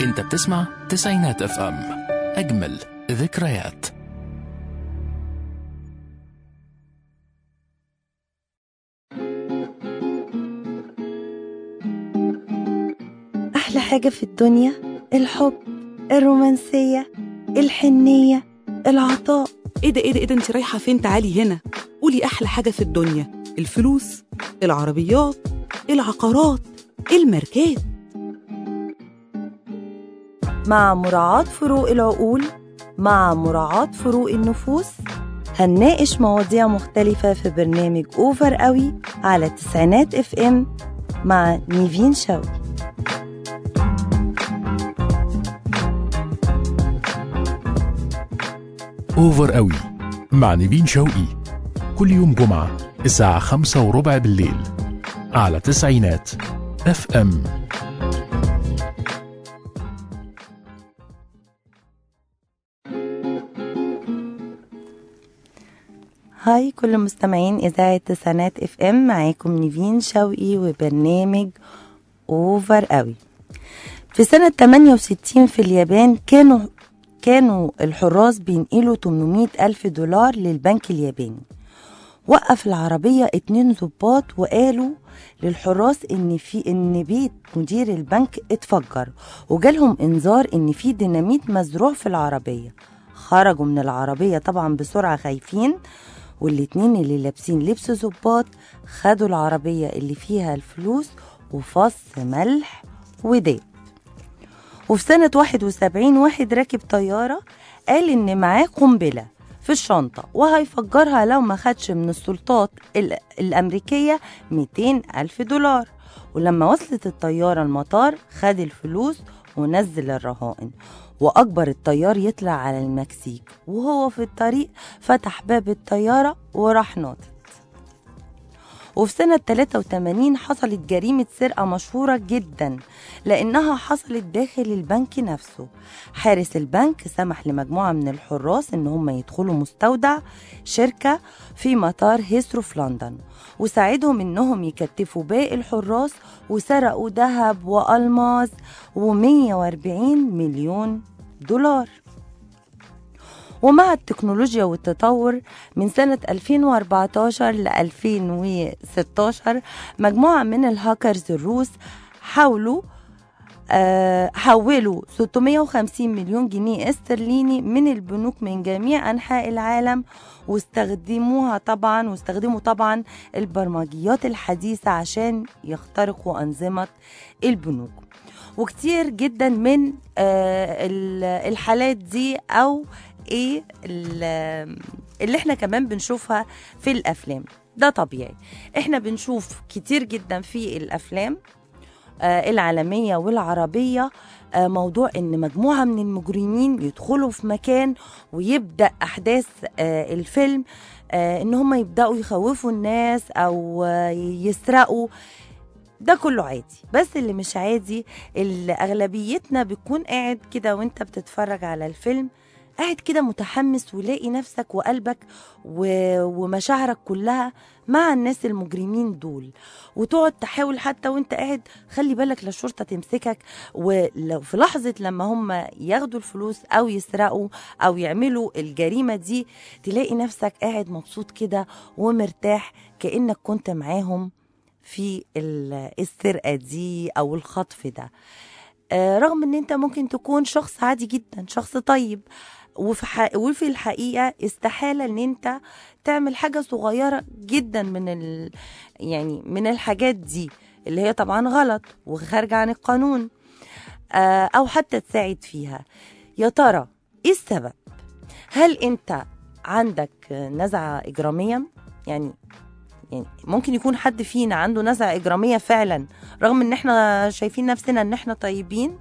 انت بتسمع تسعينات اف ام اجمل ذكريات أحلى حاجة في الدنيا الحب الرومانسية الحنية العطاء ايه ده ايه ده ايه ده انت رايحه فين تعالي هنا قولي احلى حاجه في الدنيا الفلوس العربيات العقارات الماركات مع مراعاة فروق العقول مع مراعاة فروق النفوس هنناقش مواضيع مختلفة في برنامج أوفر قوي على تسعينات اف ام مع نيفين شوقي اوفر قوي مع نيفين شوقي كل يوم جمعة الساعة خمسة وربع بالليل على تسعينات اف ام هاي كل مستمعين إذاعة تسعينات اف ام معاكم نيفين شوقي وبرنامج أوفر قوي في سنة 68 في اليابان كانوا كانوا الحراس بينقلوا 800 ألف دولار للبنك الياباني وقف العربية اتنين ضباط وقالوا للحراس ان في ان بيت مدير البنك اتفجر وجالهم انذار ان في ديناميت مزروع في العربية خرجوا من العربية طبعا بسرعة خايفين والاتنين اللي لابسين لبس ضباط خدوا العربية اللي فيها الفلوس وفص ملح وداب وفي سنة 71 واحد راكب طيارة قال إن معاه قنبلة في الشنطة وهيفجرها لو ما خدش من السلطات ال- الأمريكية 200 ألف دولار ولما وصلت الطيارة المطار خد الفلوس ونزل الرهائن وأجبر الطيار يطلع على المكسيك وهو في الطريق فتح باب الطيارة وراح ناطط وفي سنة 83 حصلت جريمة سرقة مشهورة جدا لأنها حصلت داخل البنك نفسه حارس البنك سمح لمجموعة من الحراس إن هم يدخلوا مستودع شركة في مطار هيثرو في لندن وساعدهم إنهم يكتفوا باقي الحراس وسرقوا ذهب وألماس و140 مليون دولار ومع التكنولوجيا والتطور من سنة 2014 ل 2016 مجموعة من الهاكرز الروس حاولوا آه، حولوا 650 مليون جنيه استرليني من البنوك من جميع أنحاء العالم واستخدموها طبعا واستخدموا طبعا البرمجيات الحديثة عشان يخترقوا أنظمة البنوك وكتير جدا من آه، ال- الحالات دي أو ايه ال- اللي احنا كمان بنشوفها في الافلام ده طبيعي احنا بنشوف كتير جدا في الافلام آه، العالمية والعربية آه، موضوع ان مجموعة من المجرمين يدخلوا في مكان ويبدأ احداث آه، الفيلم آه، ان هم يبدأوا يخوفوا الناس او آه، يسرقوا ده كله عادي بس اللي مش عادي اللي اغلبيتنا بتكون قاعد كده وانت بتتفرج على الفيلم قاعد كده متحمس ولاقي نفسك وقلبك و... ومشاعرك كلها مع الناس المجرمين دول وتقعد تحاول حتى وانت قاعد خلي بالك لا الشرطة تمسكك ولو في لحظة لما هم ياخدوا الفلوس او يسرقوا او يعملوا الجريمة دي تلاقي نفسك قاعد مبسوط كده ومرتاح كأنك كنت معاهم في ال- السرقة دي او الخطف ده آه، رغم ان انت ممكن تكون شخص عادي جدا شخص طيب وفي, ح... وفي الحقيقة استحالة ان انت تعمل حاجة صغيرة جدا من ال... يعني من الحاجات دي اللي هي طبعا غلط وخارجة عن القانون آه، او حتى تساعد فيها يا ترى ايه السبب هل انت عندك نزعة اجرامية يعني يعني ممكن يكون حد فينا عنده نزعة إجرامية فعلا رغم إن إحنا شايفين نفسنا إن إحنا طيبين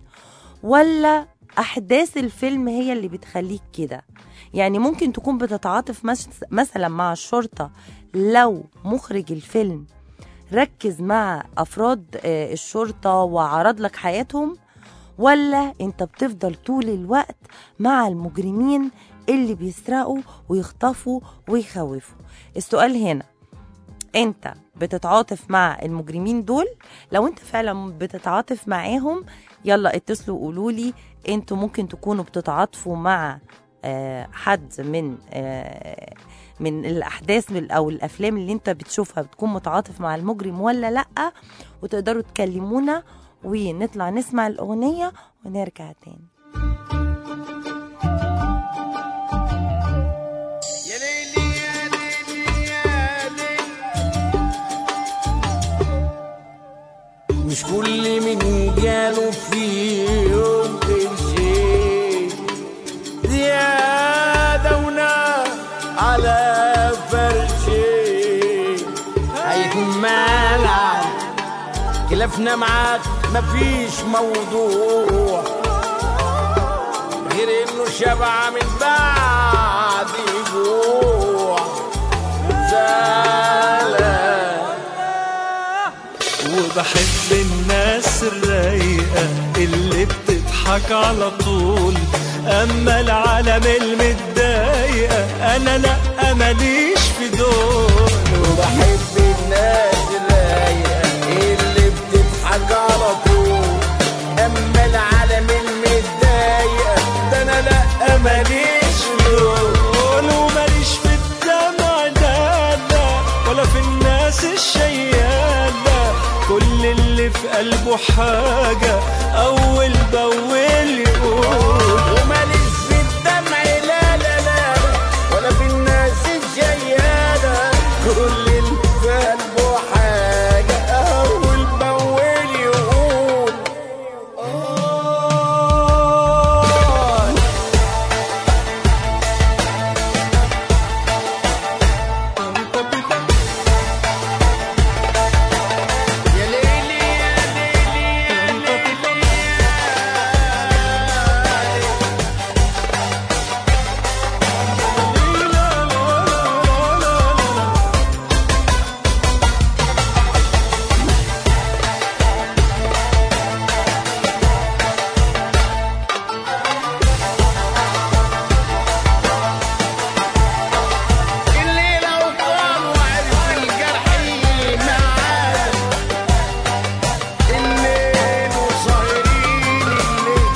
ولا أحداث الفيلم هي اللي بتخليك كده يعني ممكن تكون بتتعاطف مس- مثلا مع الشرطة لو مخرج الفيلم ركز مع أفراد آه، الشرطة وعرض لك حياتهم ولا انت بتفضل طول الوقت مع المجرمين اللي بيسرقوا ويخطفوا ويخوفوا السؤال هنا انت بتتعاطف مع المجرمين دول لو انت فعلا بتتعاطف معاهم يلا اتصلوا قولوا لي انتوا ممكن تكونوا بتتعاطفوا مع آه، حد من آه، من الاحداث من- او الافلام اللي انت بتشوفها بتكون متعاطف مع المجرم ولا لا وتقدروا تكلمونا ونطلع نسمع الاغنيه ونرجع تاني يا ليلي يا ليلي يا ليلي مش كل من جاله في يوم قرشين زيادة ونار على فرشين هيكون مالع خلافنا معاك مفيش موضوع غير انه شبع من بعد جوع زعلان وبحب الناس الرايقة اللي بتضحك على طول أما العالم المتضايقة أنا لأ ماليش في دول وبحب الناس الرايقة اللي بتضحك على طول اما العالم المتضايقة ده انا لا ماليش دول وماليش في الدمع لا لا ولا في الناس الشيالة كل اللي في قلبه حاجة أول بأول يقول وماليش في الدمع لا لا لا ولا في الناس الجيالة كل اللي في قلبه حاجة أول بأول يقول آه يا ليلي يا ليلي يا ليلي يا اللي لو طال وعرف الجرح معاه الليل وصايرين الليل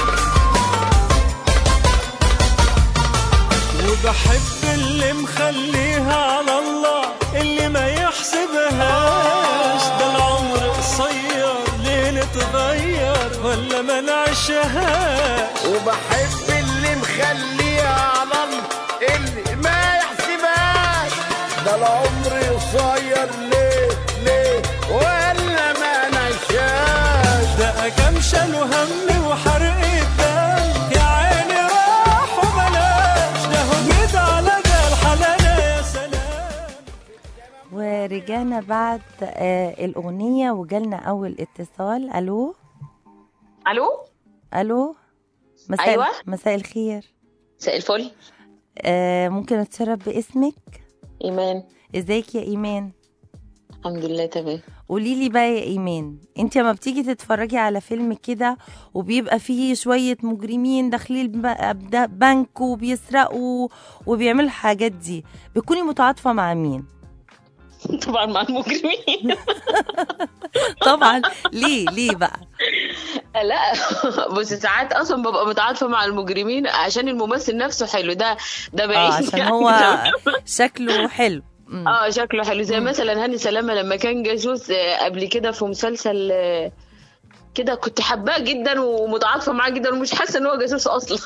وبحب اللي مخليها على الله اللي ما يحسبهاش ده العمر قصير ليه نتغير ولا ما نعيشهاش وبحب اللي مخليها على الله اللي ما يحسبهاش ده العمر قصير ليه ليه ولا ما نعيشهاش ده كام شالوا هم وحرق الدم يا عيني راح وبلاش ده هو جيت على ده الحلال يا سلام ورجعنا بعد آه الأغنية وجالنا أول اتصال ألو الو ألو مساء أيوة. مساء الخير مساء الفل آه ممكن أتشرف باسمك ايمان ازيك يا إيمان الحمد لله تمام قولي لي بقى يا إيمان انت لما بتيجي تتفرجي على فيلم كده وبيبقى فيه شوية مجرمين داخلين الب- ده بنك وبيسرقوا وبيعملوا الحاجات دي بتكوني متعاطفة مع مين طبعا مع المجرمين طبعا ليه ليه بقى لا بس ساعات اصلا ببقى متعاطفه مع المجرمين عشان الممثل نفسه حلو ده ده اه بعيد عشان يعني. هو شكله حلو مم. اه شكله حلو زي مثلا هاني سلامه لما كان جاسوس آه، قبل كده في مسلسل آه، كده كنت حباه جدا ومتعاطفه معاه جدا ومش حاسه ان هو جاسوس اصلا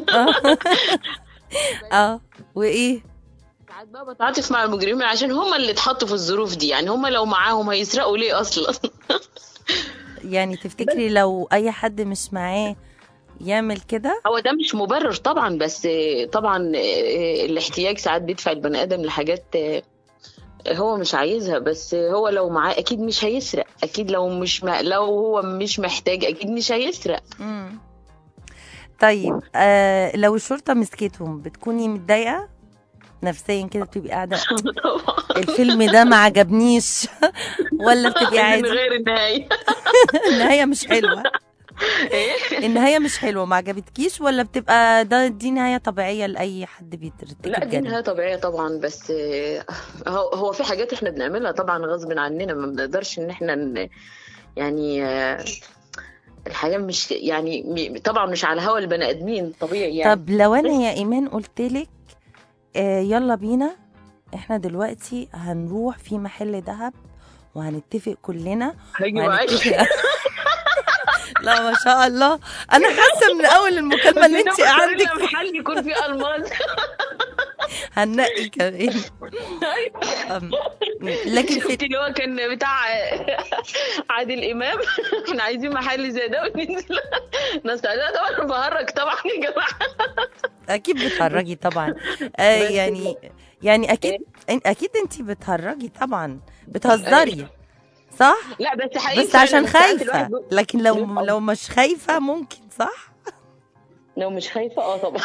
اه وايه ساعات بقى بتعاطف مع المجرمين عشان هم اللي اتحطوا في الظروف دي يعني هم لو معاهم هيسرقوا ليه اصلا يعني تفتكري لو اي حد مش معاه يعمل كده هو ده مش مبرر طبعا بس آه، طبعا آه، الاحتياج ساعات بيدفع البني ادم لحاجات آه، هو مش عايزها بس هو لو معاه اكيد مش هيسرق اكيد لو مش ما لو هو مش محتاج اكيد مش هيسرق مم. طيب آه لو الشرطة مسكتهم بتكوني متضايقة نفسيا كده بتبقي قاعدة طبعا الفيلم ده ما عجبنيش ولا بتبقي من عادي غير النهايه النهاية مش حلوة النهايه مش حلوه ما عجبتكيش ولا بتبقى ده دي نهايه طبيعيه لاي حد بيرتكب لا دي جريمة؟ نهاية طبيعية طبعا بس آه، هو هو في حاجات احنا بنعملها طبعا غصب عننا ما بنقدرش ان احنا ن- يعني آه، الحياة مش يعني م- طبعا مش على هوا البني ادمين طبيعي يعني طب لو انا يا ايمان قلت لك آه يلا بينا احنا دلوقتي هنروح في محل ذهب وهنتفق كلنا هاجي معاك وهنتفق لا ما شاء الله انا حاسه من اول المكالمه ان انت عندك محل يكون فيه الماس هنقي كمان أم، لكن في شفت اللي هو كان بتاع عادل امام احنا عايزين محل زي ده وننزل نستعد لا طبعا بهرج طبعا يا جماعه اكيد بتهرجي طبعا آه بس يعني يعني اكيد اكيد انت بتهرجي طبعا بتهزري صح لا بس حقيقي بس فعلاً عشان ساعات خايفه الواحد بي- لكن لو بيبقى- لو مش خايفه ممكن صح لو مش خايفه اه طبعا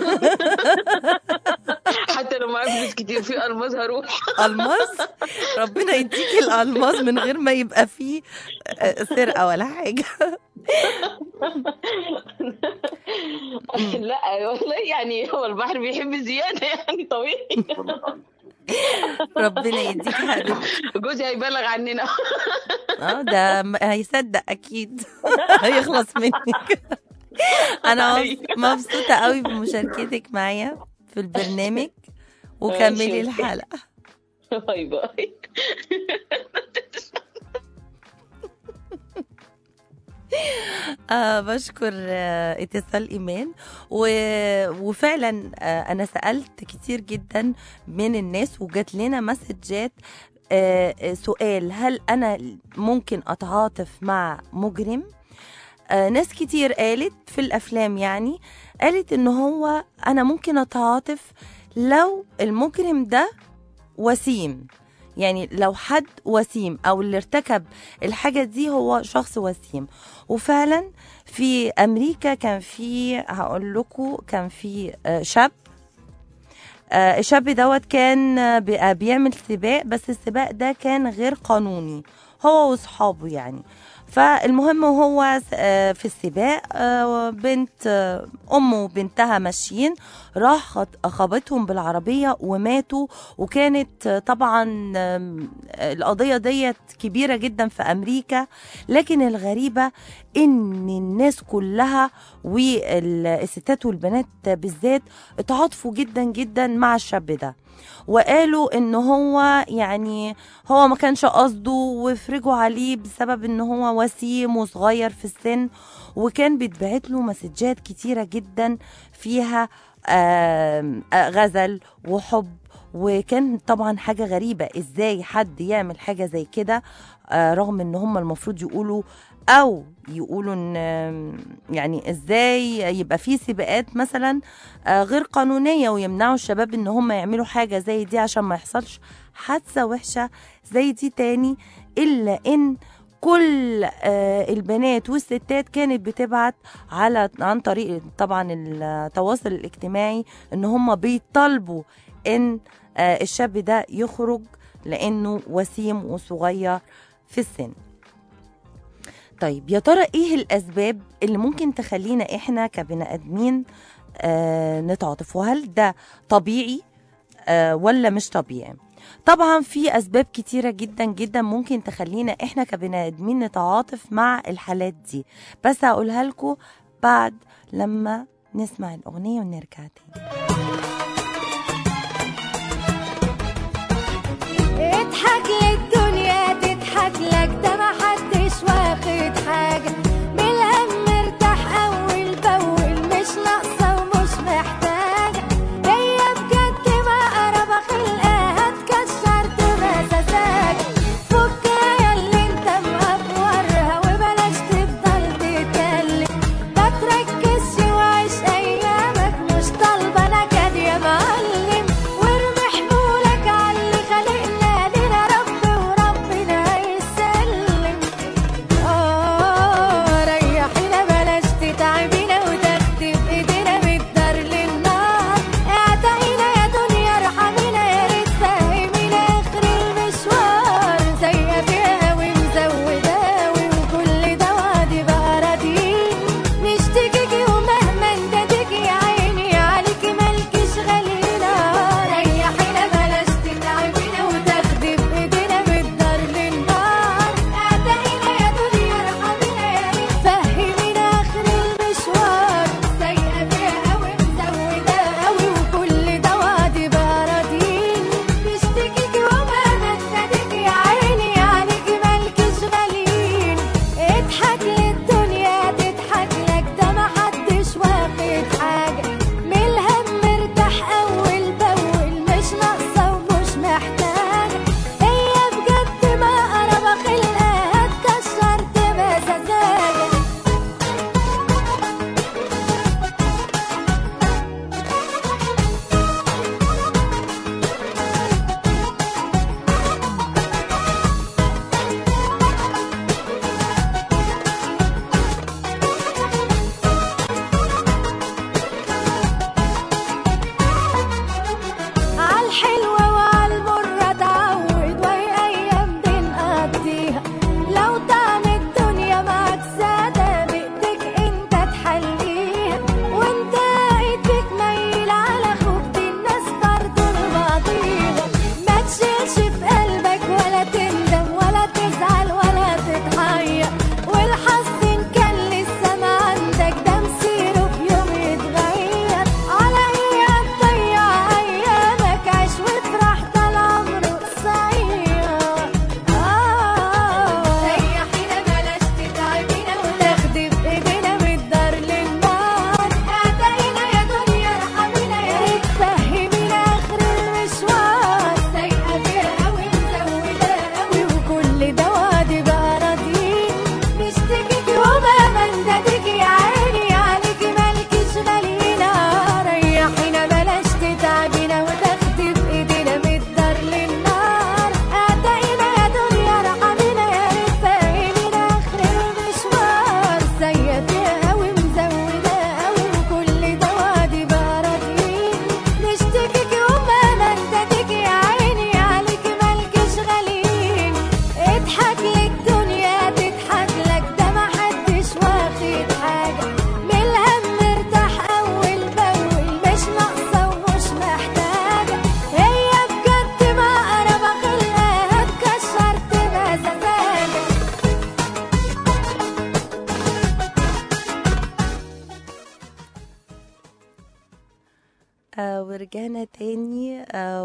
حتى لو معايا فلوس كتير في الماس هروح الماس ربنا يديكي الالماس من غير ما يبقى فيه آه، سرقه ولا حاجه لا والله يعني هو البحر بيحب زياده يعني طبيعي ربنا يديك حبيبتي جوزي هيبلغ عننا اه ده م- هيصدق اكيد هيخلص منك انا مبس- مبسوطه قوي بمشاركتك معايا في البرنامج وكملي ماشي. الحلقه باي باي آه بشكر آه اتصال ايمان و... وفعلا آه انا سالت كتير جدا من الناس وجات لنا مسجات آه آه، سؤال هل انا ممكن اتعاطف مع مجرم آه ناس كتير قالت في الافلام يعني قالت ان هو انا ممكن اتعاطف لو المجرم ده وسيم يعني لو حد وسيم او اللي ارتكب الحاجه دي هو شخص وسيم وفعلا في امريكا كان في هقول لكم كان في آه، شاب آه، الشاب دوت كان آه، بي- آه، بيعمل سباق بس السباق ده كان غير قانوني هو واصحابه يعني فالمهم هو س- آه، في السباق آه، بنت آه، امه وبنتها ماشيين راح خط- خبطهم بالعربيه وماتوا وكانت آه، طبعا آم، القضيه ديت كبيره جدا في امريكا لكن الغريبه ان الناس كلها والستات والبنات بالذات اتعاطفوا جدا جدا مع الشاب ده وقالوا ان هو يعني هو ما كانش قصده وفرجوا عليه بسبب ان هو وسيم وصغير في السن وكان بيتبعت له مسجات كتيرة جدا فيها آم، آه، غزل وحب وكان طبعا حاجة غريبة ازاي حد يعمل حاجة زي كده آه، رغم ان هم المفروض يقولوا او يقولوا ان آم، يعني ازاي يبقى في سباقات مثلا آه، غير قانونيه ويمنعوا الشباب ان هم يعملوا حاجه زي دي عشان ما يحصلش حادثه وحشه زي دي تاني الا ان كل آه، البنات والستات كانت بتبعت على عن طريق طبعا التواصل الاجتماعي ان هم بيطالبوا ان آه، الشاب ده يخرج لانه وسيم وصغير في السن طيب يا ترى ايه الاسباب اللي ممكن تخلينا احنا كبني ادمين آه نتعاطف وهل ده طبيعي آه ولا مش طبيعي طبعا في اسباب كتيره جدا جدا ممكن تخلينا احنا كبني ادمين نتعاطف مع الحالات دي بس هقولها لكم بعد لما نسمع الاغنيه ونرجع تاني اضحك للدنيا تضحك لك ده ما حدش واخد حاجة بالهم مرتاح أول بأول مش ناقصة ومش محتاجة هي بجد مقربة خلقها هتكشر تمساساك فكها ياللي انت مقفورها وبلاش تفضل تتكلم ما تركزش وعيش أيامك مش طالبة نجاح ورجعنا تاني آه،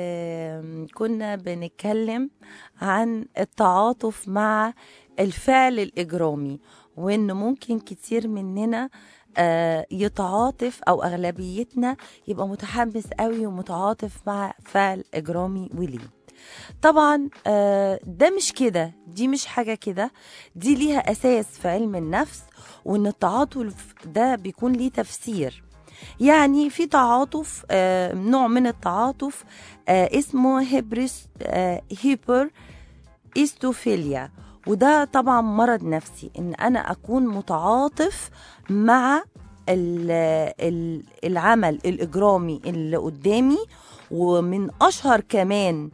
وكنا بنتكلم عن التعاطف مع الفعل الإجرامي وإن ممكن كتير مننا آه، يتعاطف أو أغلبيتنا يبقى متحمس قوي ومتعاطف مع فعل إجرامي وليه طبعا آه، ده مش كده دي مش حاجة كده دي ليها أساس في علم النفس وإن التعاطف ده بيكون ليه تفسير يعني في تعاطف آه، نوع من التعاطف آه، اسمه هيبرس آه، هيبر إيستوفيليا وده طبعا مرض نفسي ان انا اكون متعاطف مع ال- ال- العمل الاجرامي اللي قدامي ومن اشهر كمان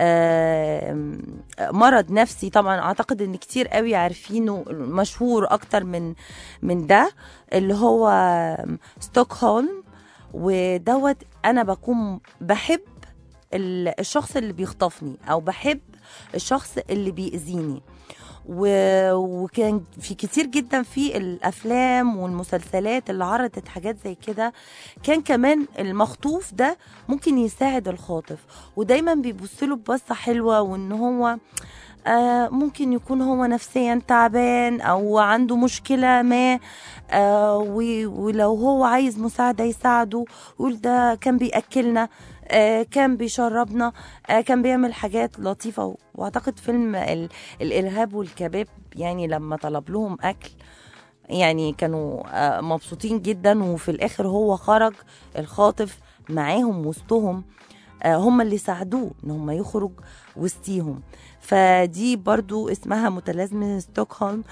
آم، مرض نفسي طبعا اعتقد ان كتير قوي عارفينه مشهور اكتر من من ده اللي هو ستوكهولم ودوت انا بكون بحب ال- الشخص اللي بيخطفني او بحب الشخص اللي بيأذيني و- وكان في كتير جدا في الافلام والمسلسلات اللي عرضت حاجات زي كده كان كمان المخطوف ده ممكن يساعد الخاطف ودايما بيبص له ببصه حلوه وان هو آه ممكن يكون هو نفسيا تعبان او عنده مشكله ما آه و- ولو هو عايز مساعده يساعده يقول ده كان بياكلنا آه كان بيشربنا آه كان بيعمل حاجات لطيفه واعتقد فيلم ال- الارهاب والكباب يعني لما طلب لهم اكل يعني كانوا آه، مبسوطين جدا وفي الاخر هو خرج الخاطف معاهم وسطهم آه، هم اللي ساعدوه ان هم يخرج وسطيهم فدي برضو اسمها متلازمة ستوكهولم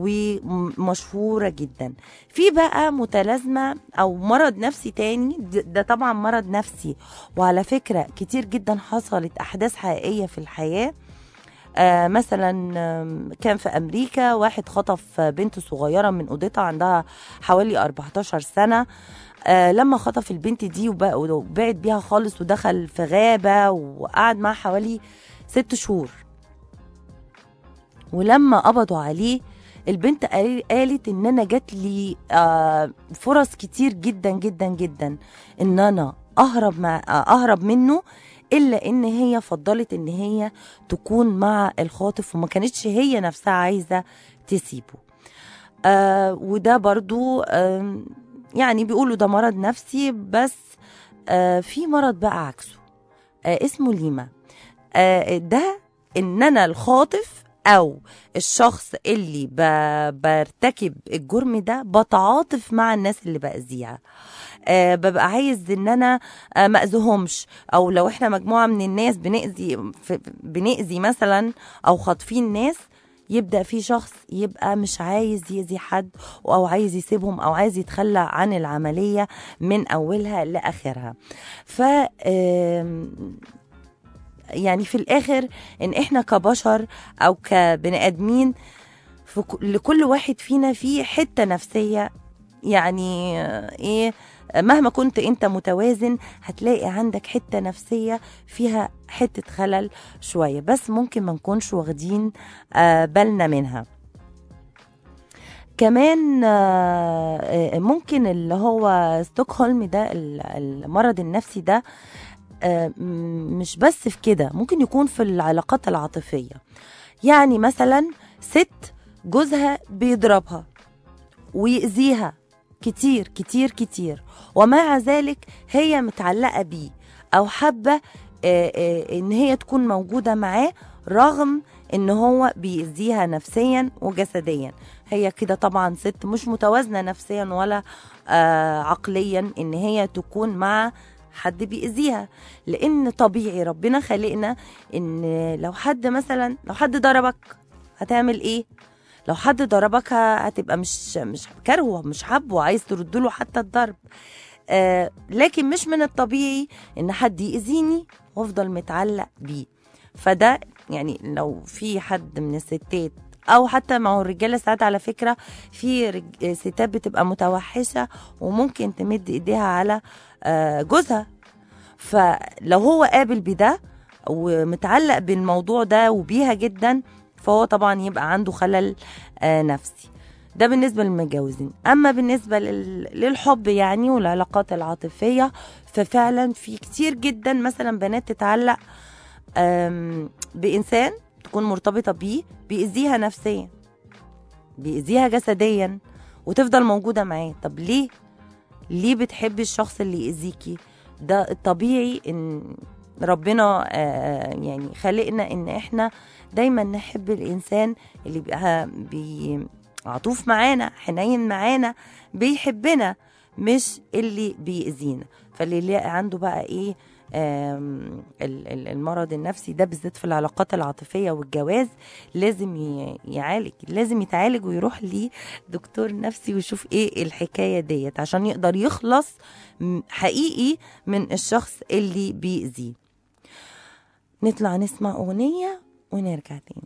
ومشهورة جدا في بقى متلازمة او مرض نفسي تاني د- ده طبعا مرض نفسي وعلى فكرة كتير جدا حصلت احداث حقيقية في الحياة آه مثلا آم، كان في امريكا واحد خطف بنت صغيره من اوضتها عندها حوالي 14 سنه آه لما خطف البنت دي وب- وبعد بيها خالص ودخل في غابه وقعد معاها حوالي ست شهور ولما قبضوا عليه البنت قال- قالت ان انا جات لي آه فرص كتير جدا جدا جدا ان انا اهرب مع آه، اهرب منه الا ان هي فضلت ان هي تكون مع الخاطف وما كانتش هي نفسها عايزه تسيبه آه وده برضو آه يعني بيقولوا ده مرض نفسي بس آه في مرض بقى عكسه آه اسمه ليما آه ده ان انا الخاطف او الشخص اللي ب- برتكب الجرم ده بتعاطف مع الناس اللي باذيها آه ببقى عايز ان انا آه ما اذيهمش او لو احنا مجموعه من الناس بنأذي ف- بنأذي مثلا او خاطفين ناس يبدا في شخص يبقى مش عايز يأذي حد او عايز يسيبهم او عايز يتخلى عن العمليه من اولها لاخرها ف آم، يعني في الاخر ان احنا كبشر او كبني ادمين في ك- لكل واحد فينا في حته نفسيه يعني آه، ايه مهما كنت انت متوازن هتلاقي عندك حته نفسيه فيها حته خلل شويه بس ممكن ما نكونش واخدين آه، بالنا منها كمان آه، آه، ممكن اللي هو ستوكهولم ده ال- المرض النفسي ده آه، م- مش بس في كده ممكن يكون في العلاقات العاطفية يعني مثلا ست جوزها بيضربها ويأذيها كتير كتير كتير ومع ذلك هي متعلقة بيه أو حابة آه، آه، إن هي تكون موجودة معاه رغم إن هو بيأذيها نفسيا وجسديا هي كده طبعا ست مش متوازنة نفسيا ولا آه، عقليا إن هي تكون مع حد بيأذيها لأن طبيعي ربنا خلقنا إن لو حد مثلا لو حد ضربك هتعمل إيه؟ لو حد ضربك ه- هتبقى مش مش كارهه مش حابه عايز ترد له حتى الضرب آه لكن مش من الطبيعي ان حد يأذيني وافضل متعلق بيه فده يعني لو في حد من الستات او حتى مع الرجاله ساعات على فكره في رج... ستات بتبقى متوحشه وممكن تمد ايديها على آه، جوزها فلو هو قابل بده ومتعلق بالموضوع ده وبيها جدا فهو طبعا يبقى عنده خلل آه، نفسي ده بالنسبة للمتجوزين أما بالنسبة لل- للحب يعني والعلاقات العاطفية ففعلا في كتير جدا مثلا بنات تتعلق آم، بإنسان تكون مرتبطة بيه بيأذيها نفسيا بيأذيها جسديا وتفضل موجودة معاه طب ليه ليه بتحبي الشخص اللي يأذيكي ده الطبيعي ان ربنا آه، يعني خلقنا ان احنا دايما نحب الانسان اللي بيبقى بي عطوف معانا حنين معانا بيحبنا مش اللي بيأذينا فاللي يلاقي عنده بقى ايه آم، ال- ال- المرض النفسي ده بالذات في العلاقات العاطفية والجواز لازم ي- يعالج لازم يتعالج ويروح لدكتور نفسي ويشوف ايه الحكاية ديت عشان يقدر يخلص م- حقيقي من الشخص اللي بيأذيه نطلع نسمع أغنية ونرجع تاني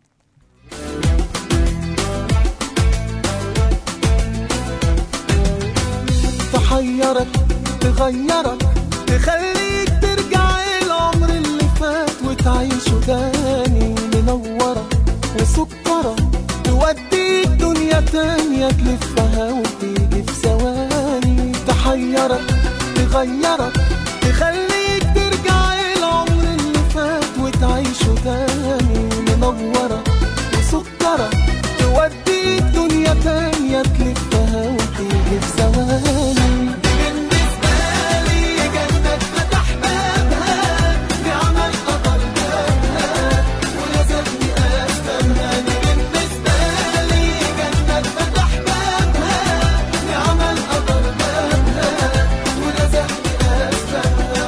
تحيرك تغيرك تخليك ترجع العمر اللي فات وتعيشه تاني منورة وسكرة توديك دنيا تانية تلفها وتيجي في ثواني تحيرك تغيرك تخليك ترجع العمر اللي فات وتعيشه تاني منورة وسكرة توديك دنيا تانية تلفها وتيجي في ثواني بالنسبة لي جنة فتح بابها بعمل قدر بابها ولازمني أستنى بالنسبة لي جنة فتح بابها بعمل قدر بابها ولازمني أستنى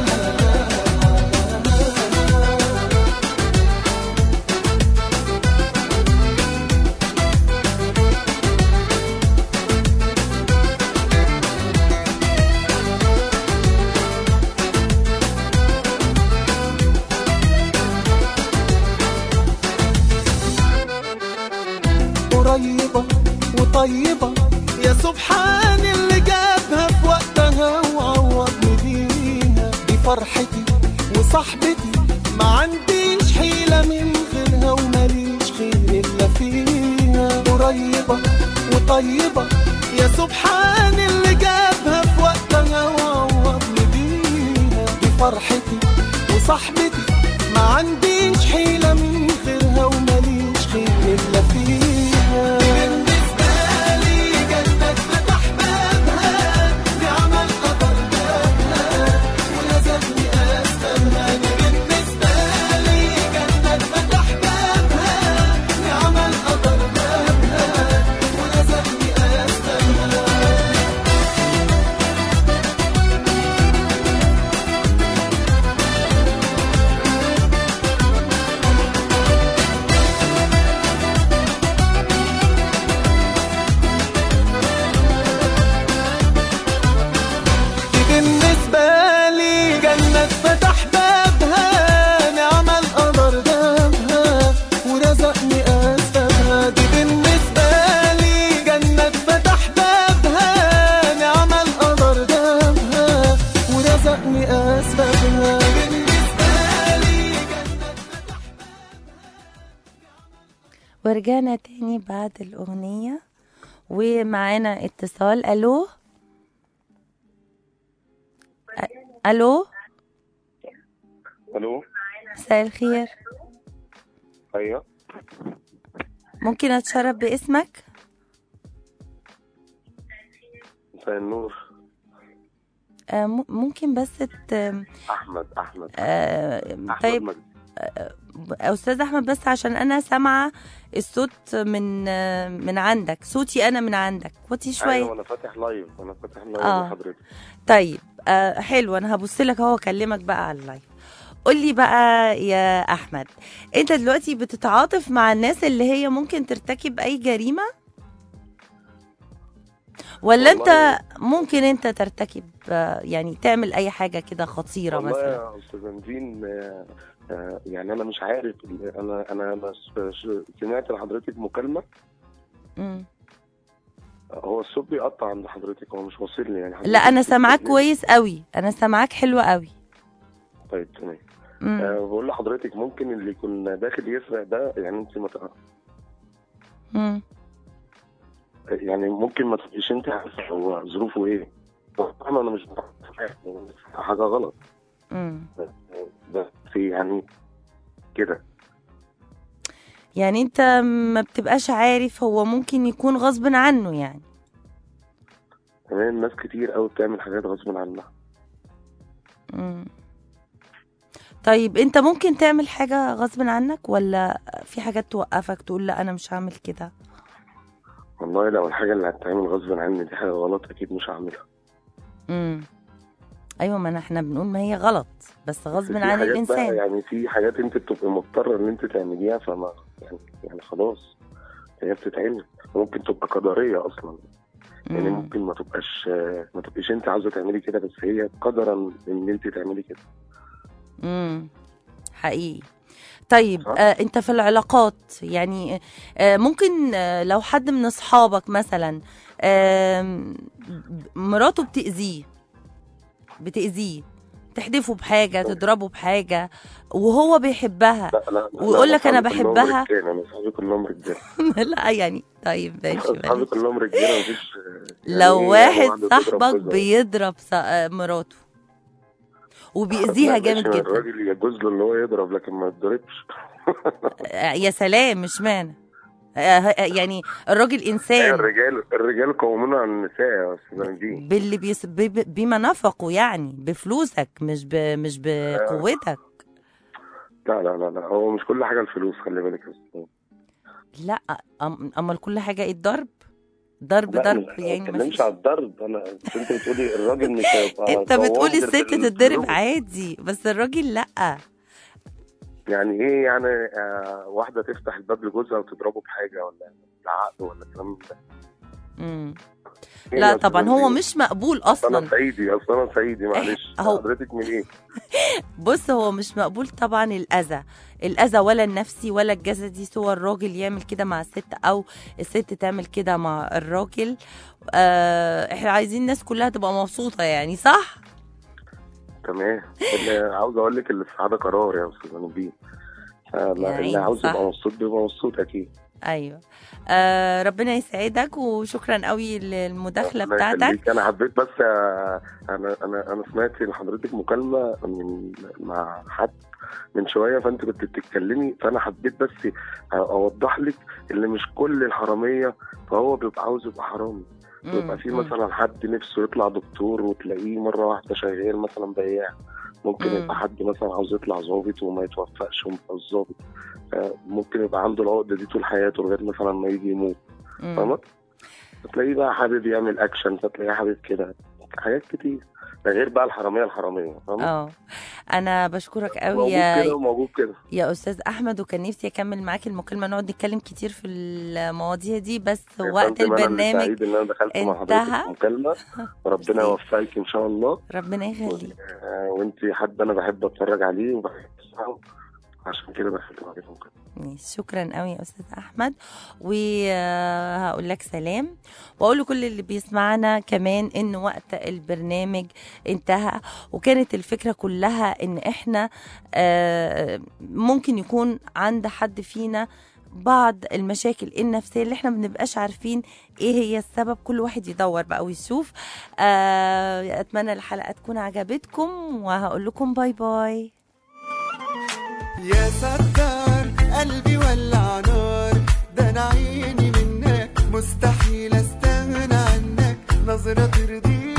قريبة وطيبة يا سبحان اللي جابها في وقتها وعوضني بيها دي فرحتي وصاحبتي ما عنديش حيلة من غيرها وماليش خير إلا فيها قريبة وطيبة يا سبحان اللي جابها في وقتها وعوضني بيها دي فرحتي وصاحبتي ما عنديش حيلة من غيرها وماليش خير إلا فيها بالنسبة لي جنة فتح بابها بعمل قدر بابها ولازمني أستنى بالنسبة لي جنة فتح بابها بعمل قدر بابها ولازمني أستنى دي بالنسبة لي جنة فتح بابها نعم القدر بابها ورزقني أسبابها دي بالنسبة لي جنة فتح بابها نعم القدر بابها ورزقني أسبابها بالنسبة لي جنة ورجعنا تاني بعد الأغنية ومعانا اتصال ألو أ- ألو الو مساء الخير ايوه ممكن أتشرف باسمك مساء النور آه، م- ممكن بس ت... احمد احمد آه، احمد طيب مجدي. أستاذ أحمد بس عشان أنا سامعة الصوت من آه، من عندك صوتي أنا من عندك وطي شوية ايوه انا فاتح لايف انا فاتح لايف آه. لحضرتك طيب آه حلو انا هبص لك اهو اكلمك بقى على اللايف قول لي بقى يا احمد انت دلوقتي بتتعاطف مع الناس اللي هي ممكن ترتكب اي جريمه ولا انت والله- ممكن انت ترتكب آه، يعني تعمل اي حاجه كده خطيره والله مثلا يا استاذ نزين آه، آه، يعني انا مش عارف انا انا انا س- ش- سمعت لحضرتك مكالمه مم. هو الصوت بيقطع عند حضرتك هو مش واصل لي يعني لا انا حضرتك سامعاك بتتكلمي. كويس قوي انا سامعاك حلو قوي طيب تمام مم. أه بقول لحضرتك ممكن اللي يكون داخل يسرق ده يعني انت ما تع- مم. يعني ممكن ما تبقيش انت عارفه هو ظروفه ايه طبعا انا مش بعرف. حاجه غلط مم. بس يعني كده يعني انت ما بتبقاش عارف هو ممكن يكون غصب عنه يعني كمان ناس كتير قوي بتعمل حاجات غصب عنها مم. طيب انت ممكن تعمل حاجة غصب عنك ولا في حاجات توقفك تقول لا انا مش هعمل كده والله لو الحاجه اللي هتتعمل غصب عني دي حاجه غلط اكيد مش هعملها امم ايوه ما أنا- احنا بنقول ما هي غلط بس غصب في عن حاجات بقى الانسان يعني في حاجات انت بتبقى مضطره ان انت تعمليها فما يعني يعني خلاص هي بتتعمل ممكن تبقى قدريه اصلا يعني مم. ممكن ما تبقاش ما تبقيش انت عاوزه تعملي كده بس هي قدرا ان انت تعملي كده امم حقيقي طيب صح. آه انت في العلاقات يعني آه ممكن آه لو حد من اصحابك مثلا آه مراته بتأذيه بتأذيه تحدفه بحاجة تضربه بحاجة وهو بيحبها لا لا لا ويقول لا، لك أنا أصحابي كلهم بحبها. رجالة، انا اصحابي كلهم رجاله لا يعني طيب ماشي اصحابي معلش. كلهم رجاله مفيش يعني لو إيه واحد واحدة تضرب صاحبك جوزها. بيضرب ص- آه، مراته وبيأذيها لا، جامد ماشي، جدا الراجل يجوز له اللي هو يضرب لكن ما يضربش آه، يا سلام مش معنى آه، آه، يعني الراجل هي انسان الرجال الرجال قوامون على النساء يا استاذ نجيب باللي بيس... ب... ب- بما نفقه يعني بفلوسك مش ب... مش بقوتك لا لا لا لا هو مش كل حاجه الفلوس خلي بالك يا أستاذ. لا أم... اما كل حاجه ايه الضرب ضرب لا ضرب مش- ما يعني ما بتكلمش فيش على الضرب انا انت بتقولي الراجل مش هيبقى انت بتقولي قوام غير الست بال- تتضرب بالفلوس. عادي بس الراجل لا يعني ايه يعني آه واحده تفتح الباب لجوزها وتضربه بحاجه ولا العقد ولا الكلام من ده مم. إيه لا يا طبعا أستاذ هو نجيب؟ مش مقبول أصل انا اصلا صعيدي اصل انا صعيدي معلش هو- حضرتك من ايه؟ بص هو مش مقبول طبعا الاذى الاذى ولا النفسي ولا الجسدي سوى الراجل يعمل كده مع الست او الست تعمل كده مع الراجل آه احنا عايزين الناس كلها تبقى مبسوطه يعني صح تمام اللي عاوز اقول لك السعاده قرار يا استاذ نبيل يا اللي عيني، عاوز صح. يبقى مبسوط بيبقى مبسوط اكيد ايوه آه ربنا يسعدك وشكرا قوي للمداخله الله بتاعتك يخليك. انا حبيت بس آه، انا انا انا سمعت لحضرتك مكالمه من مع حد من شويه فانت كنت بتتكلمي فانا حبيت بس اوضح لك اللي مش كل الحراميه فهو بيبقى عاوز يبقى حرامي بيبقى في مم. مثلا حد نفسه يطلع دكتور وتلاقيه مره واحده شغال مثلا بياع ممكن مم. يبقى حد مثلا عاوز يطلع ظابط وما يتوفقش ويبقى الظابط آه، ممكن يبقى عنده العقده دي طول حياته لغايه مثلا ما يجي يموت مم. فاهمة؟ فتلاقيه بقى حابب يعمل اكشن فتلاقيه حابب كده حاجات كتير ده غير بقى الحراميه الحراميه فاهمة؟ اه انا بشكرك قوي موجود يا كده وموجود كده يا استاذ احمد وكان نفسي اكمل معاك المكالمه نقعد نتكلم كتير في المواضيع دي بس يا وقت فندم، أنا اللي البرنامج سعيد ان انا دخلت مع حضرتك انتهى. في مكالمه ربنا ميرسي. يوفقك ان شاء الله ربنا يخليك آه، وانت حد انا بحب اتفرج عليه وبحب اسمعه عشان كده دخلت معاك في المكالمه ماشي شكرا قوي يا استاذ احمد وهقول لك سلام واقول لكل اللي بيسمعنا كمان ان وقت البرنامج انتهى وكانت الفكره كلها ان احنا آه، ممكن يكون عند حد فينا بعض المشاكل النفسيه اللي احنا ما بنبقاش عارفين ايه هي السبب كل واحد يدور بقى ويشوف آه، اتمنى الحلقه تكون عجبتكم وهقول لكم باي باي يا ستار قلبي ولع نار ده انا عيني منك مستحيل استغنى عنك نظرة ترضيك